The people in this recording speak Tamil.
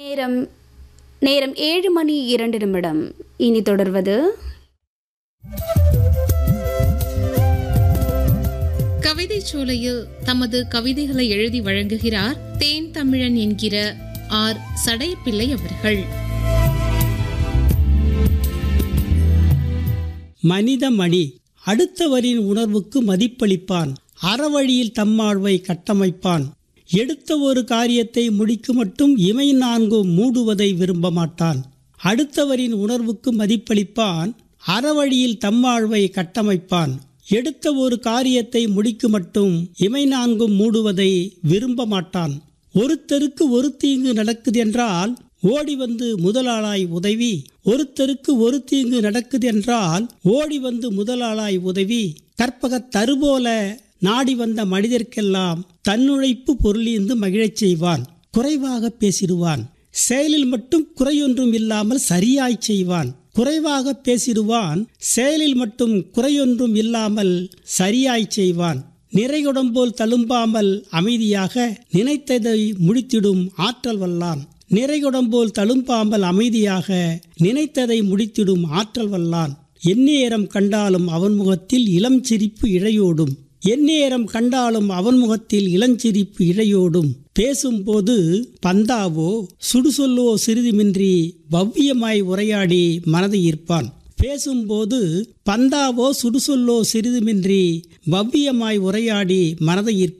நேரம் நேரம் ஏழு மணி இரண்டு நிமிடம் இனி தொடர்வது கவிதை சோலையில் தமது கவிதைகளை எழுதி வழங்குகிறார் தேன் தமிழன் என்கிற ஆர் சடையப்பிள்ளை அவர்கள் மனித மணி அடுத்தவரின் உணர்வுக்கு மதிப்பளிப்பான் அறவழியில் தம்மாழ்வை கட்டமைப்பான் எடுத்த ஒரு காரியத்தை முடிக்கு மட்டும் இமை நான்கும் மூடுவதை விரும்ப மாட்டான் அடுத்தவரின் உணர்வுக்கு மதிப்பளிப்பான் அறவழியில் தம்மாழ்வை கட்டமைப்பான் எடுத்த ஒரு காரியத்தை முடிக்கு மட்டும் இமை நான்கும் மூடுவதை விரும்ப மாட்டான் ஒருத்தருக்கு ஒரு தீங்கு நடக்குது என்றால் ஓடி வந்து முதலாளாய் உதவி ஒருத்தருக்கு ஒரு தீங்கு நடக்குது என்றால் ஓடி வந்து முதலாளாய் உதவி கற்பகத் தருபோல நாடி வந்த மனிதர்க்கெல்லாம் தன்னுழைப்பு பொருளீந்து மகிழச் செய்வான் குறைவாக பேசிடுவான் செயலில் மட்டும் குறையொன்றும் இல்லாமல் சரியாய் செய்வான் குறைவாக பேசிடுவான் செயலில் மட்டும் குறையொன்றும் இல்லாமல் சரியாய் செய்வான் நிறைகுடம்போல் தழும்பாமல் அமைதியாக நினைத்ததை முடித்திடும் ஆற்றல் வல்லான் நிறைகுடம்போல் தழும்பாமல் அமைதியாக நினைத்ததை முடித்திடும் ஆற்றல் வல்லான் எந்நேரம் கண்டாலும் அவன் முகத்தில் இளம் சிரிப்பு இழையோடும் எந்நேரம் கண்டாலும் அவன் முகத்தில் இளஞ்சிரிப்பு இழையோடும் பேசும்போது பந்தாவோ சுடுசொல்லோ சிறிதுமின்றி பவ்யமாய் உரையாடி மனதை ஈர்ப்பான் பேசும்போது பந்தாவோ சுடுசொல்லோ சிறிதுமின்றி பவ்யமாய் உரையாடி மனதை ஈர்ப்பான்